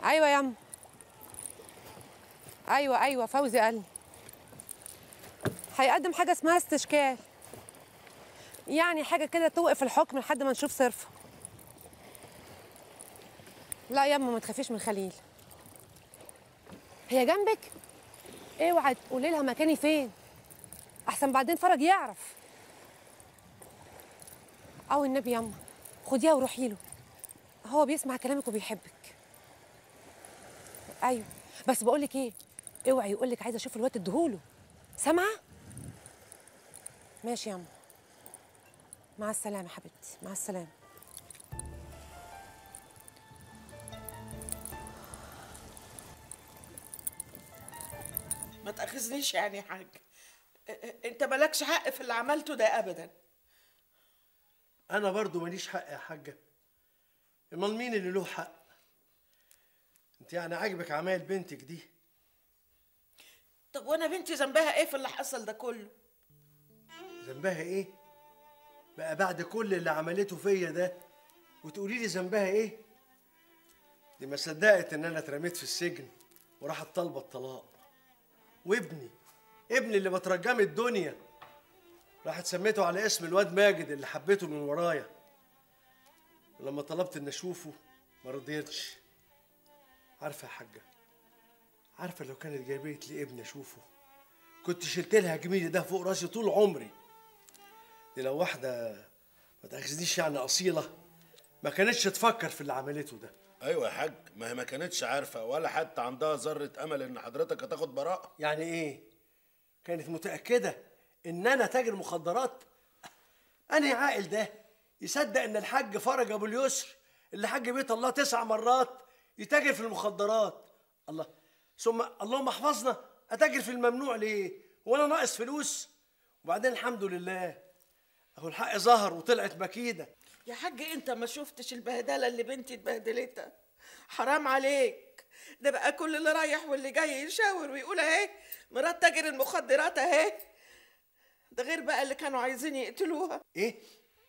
ايوه يا ام ايوه ايوه فوزي قال لي. هيقدم حاجه اسمها استشكال يعني حاجه كده توقف الحكم لحد ما نشوف صرفه لا يا اما ما تخافيش من خليل هي جنبك اوعي تقولي لها مكاني فين احسن بعدين فرج يعرف او النبي ياما خديها وروحي له هو بيسمع كلامك وبيحبك ايوه بس بقول لك ايه اوعي يقول لك عايزه اشوف الواد اديهوله سامعه ماشي ياما مع السلامه حبيبتي مع السلامه ما تاخذنيش يعني يا حاج ا- ا- انت مالكش حق في اللي عملته ده ابدا انا برضو ماليش حق يا حاجه امال مين اللي له حق انت يعني عاجبك عمايل بنتك دي طب وانا بنتي ذنبها ايه في اللي حصل ده كله ذنبها ايه بقى بعد كل اللي عملته فيا ده وتقولي لي ذنبها ايه دي ما صدقت ان انا اترميت في السجن وراحت طالبه الطلاق وابني ابني اللي بترجم الدنيا راحت سميته على اسم الواد ماجد اللي حبيته من ورايا ولما طلبت ان اشوفه ما رضيتش عارفه يا حاجه عارفه لو كانت جايبت لي ابني اشوفه كنت شلت لها جميلي ده فوق راسي طول عمري دي لو واحده ما تاخذنيش يعني اصيله ما كانتش تفكر في اللي عملته ده ايوه يا حاج ما هي ما كانتش عارفه ولا حتى عندها ذره امل ان حضرتك هتاخد براءه يعني ايه كانت متاكده ان انا تاجر مخدرات انهي عاقل ده يصدق ان الحاج فرج ابو اليسر اللي حج بيت الله تسع مرات يتاجر في المخدرات الله ثم اللهم احفظنا اتاجر في الممنوع ليه وانا ناقص فلوس وبعدين الحمد لله اهو الحق ظهر وطلعت مكيده يا حاج انت ما شفتش البهدله اللي بنتي اتبهدلتها حرام عليك ده بقى كل اللي رايح واللي جاي يشاور ويقول اهي مرات تاجر المخدرات اهي ده غير بقى اللي كانوا عايزين يقتلوها ايه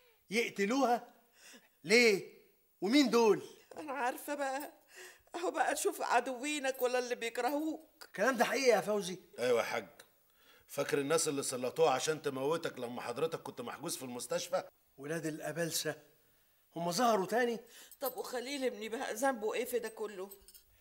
يقتلوها ليه ومين دول انا عارفه بقى اهو بقى تشوف عدوينك ولا اللي بيكرهوك الكلام ده حقيقي يا فوزي ايوه يا حاج فاكر الناس اللي سلطوها عشان تموتك لما حضرتك كنت محجوز في المستشفى ولاد الأبلسة هم ظهروا تاني طب وخليل ابني بقى ذنبه ايه في ده كله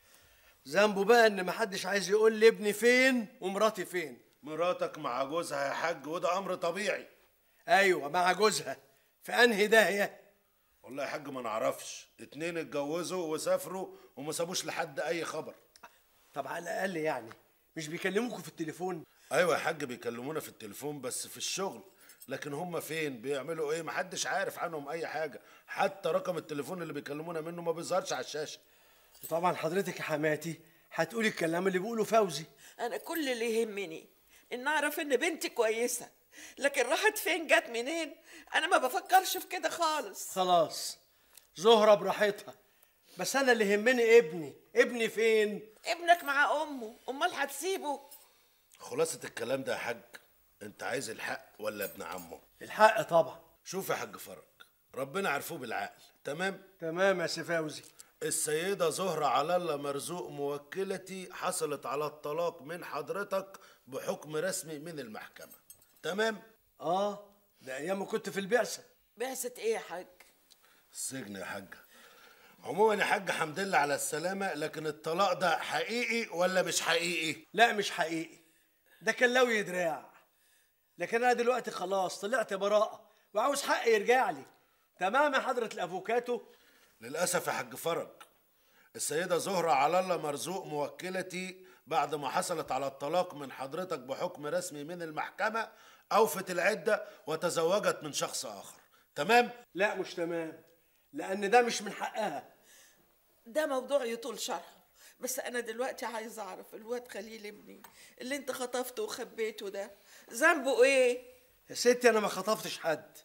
ذنبه بقى ان محدش عايز يقول لي ابني فين ومراتي فين مراتك مع جوزها يا حاج وده امر طبيعي ايوه مع جوزها في انهي داهيه والله يا حاج ما نعرفش اتنين اتجوزوا وسافروا وما سابوش لحد اي خبر طب على الاقل يعني مش بيكلموكوا في التليفون ايوه يا حاج بيكلمونا في التليفون بس في الشغل لكن هم فين بيعملوا ايه محدش عارف عنهم اي حاجه حتى رقم التليفون اللي بيكلمونا منه ما بيظهرش على الشاشه وطبعا حضرتك يا حماتي هتقولي الكلام اللي بيقوله فوزي انا كل اللي يهمني ان اعرف ان بنتي كويسه لكن راحت فين جت منين انا ما بفكرش في كده خالص خلاص زهرة براحتها بس انا اللي يهمني ابني ابني فين ابنك مع امه امال هتسيبه خلاصة الكلام ده يا حاج انت عايز الحق ولا ابن عمه الحق طبعا شوف يا حاج فرج ربنا عرفوه بالعقل تمام تمام يا سي فوزي السيدة زهرة على الله مرزوق موكلتي حصلت على الطلاق من حضرتك بحكم رسمي من المحكمة تمام اه ده ايام ما كنت في البعثه بعثة ايه يا حاج السجن يا حاج عموما يا حاج حمد لله على السلامة لكن الطلاق ده حقيقي ولا مش حقيقي لا مش حقيقي ده كان لوي دراع لكن انا دلوقتي خلاص طلعت براءه وعاوز حقي يرجع لي تمام يا حضره الافوكاتو للأسف يا حاج فرج السيدة زهرة على الله مرزوق موكلتي بعد ما حصلت على الطلاق من حضرتك بحكم رسمي من المحكمة أوفت العدة وتزوجت من شخص آخر تمام؟ لا مش تمام لان ده مش من حقها ده موضوع يطول شرحه بس انا دلوقتي عايز اعرف الواد خليل ابني اللي انت خطفته وخبيته ده ذنبه ايه يا ستي انا ما خطفتش حد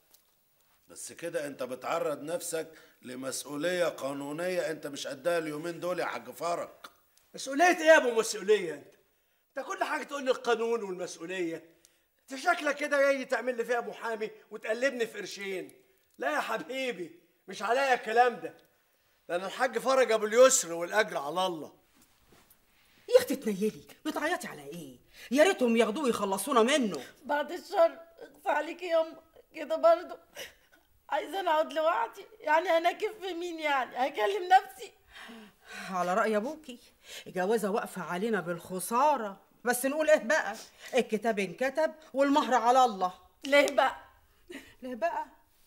بس كده أنت بتعرض نفسك لمسؤولية قانونية أنت مش قدها اليومين دول يا حاج فرج مسؤوليه ايه يا ابو مسؤوليه انت انت كل حاجه تقول لي القانون والمسؤوليه انت شكلك كده جاي تعمل لي فيها محامي وتقلبني في قرشين لا يا حبيبي مش عليا الكلام ده لان الحاج فرج ابو اليسر والاجر على الله يا اختي تنيلي بتعيطي على ايه يا ريتهم ياخدوه يخلصونا منه بعد الشر اخفى عليكي ياما كده برضو عايزه انا اقعد لوحدي يعني هنكف في مين يعني هكلم نفسي على رأي ابوكي الجوازة واقفة علينا بالخسارة بس نقول ايه بقى الكتاب انكتب والمهر على الله ليه بقى ليه بقى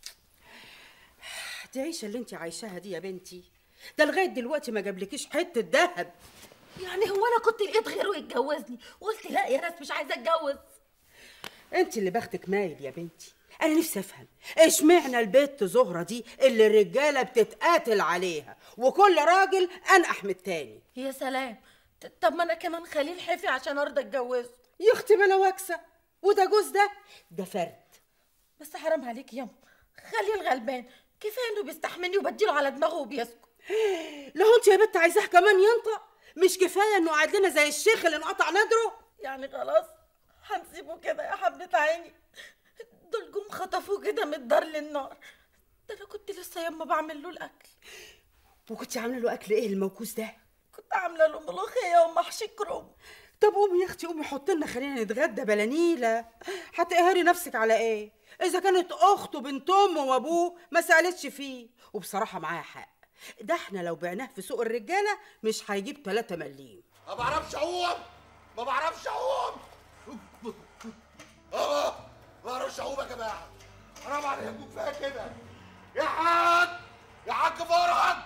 دي عيشة اللي انت عايشاها دي يا بنتي ده لغاية دلوقتي ما جابلكيش حتة دهب يعني هو انا كنت لقيت غيره يتجوزني وقلت لا يا ناس مش عايزه اتجوز انت اللي بختك مايل يا بنتي انا نفسي افهم اشمعنى البت زهرة دي اللي الرجالة بتتقاتل عليها وكل راجل انقح من التاني يا سلام ط- طب ما انا كمان خليل حفي عشان ارضى اتجوزه يا اختي ما انا واكسه وده جوز ده ده فرد بس حرام عليك ياما خليل غلبان كفايه انه بيستحملني وبديله على دماغه وبيسكت لو انت يا بنت عايزاه كمان ينطق مش كفايه انه قاعد لنا زي الشيخ اللي انقطع نادره يعني خلاص هنسيبه كده يا حبة عيني دول جم خطفوه كده من الدار للنار ده انا كنت لسه ياما بعمل له الاكل وكنت عامله له اكل ايه الموكوس ده كنت عامله له ملوخيه ومحشي كروم طب قومي يا اختي قومي حطي لنا خلينا نتغدى بلا نيله هتقهري نفسك على ايه اذا كانت اخته بنت امه وابوه ما سالتش فيه وبصراحه معاها حق ده احنا لو بعناه في سوق الرجاله مش هيجيب 3 مليم ما بعرفش اعوم ما بعرفش اعوم اه ما بعرفش اعوم يا جماعه حرام عليكم كفايه كده يا حاج يا حاج فرج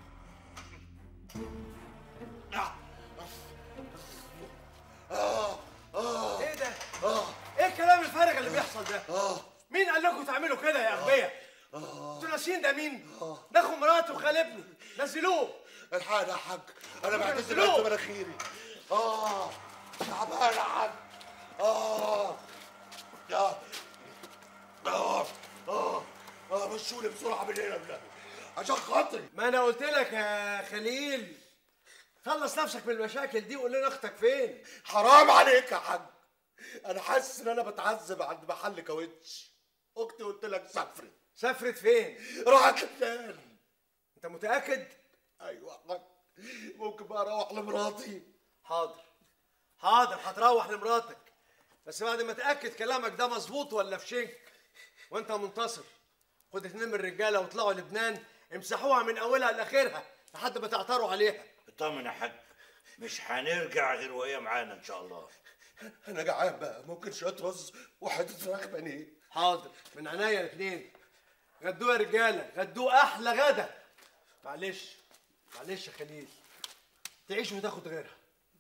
ايه ده؟ ايه الكلام الفارغ اللي بيحصل ده؟ مين قال لكم تعملوا كده يا اغبياء؟ انتوا ناسيين ده مين؟ ده اخو مراتي وخال ابني نزلوه الحقني يا حاج انا بعتذر نزلوه. لك مناخيري اه تعبان يا حاج اه اه اه اه اه مشوني بسرعه من هنا بالله عشان خاطري ما انا قلت لك يا خليل خلص نفسك من المشاكل دي وقول لنا اختك فين؟ حرام عليك يا حاج انا حاسس ان انا بتعذب عند محل كاوتش اختي قلت لك سافرت سافرت فين؟ راحت لبنان انت متاكد؟ ايوه يا حاج ممكن بقى اروح لمراتي حاضر حاضر هتروح لمراتك بس بعد ما تاكد كلامك ده مظبوط ولا في شنك وانت منتصر خد اتنين من الرجاله واطلعوا لبنان امسحوها من اولها لاخرها لحد ما تعتروا عليها اطمن يا حاج مش هنرجع غير وهي معانا ان شاء الله انا جعان بقى ممكن شويه رز وحته فراخ بانيه حاضر من عينيا الاثنين غدوه يا رجاله غدوه احلى غدا معلش معلش يا خليل تعيش وتاخد غيرها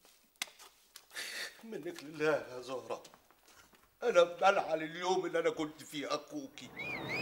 منك لله يا زهره انا بلعن اليوم اللي انا كنت فيه اخوكي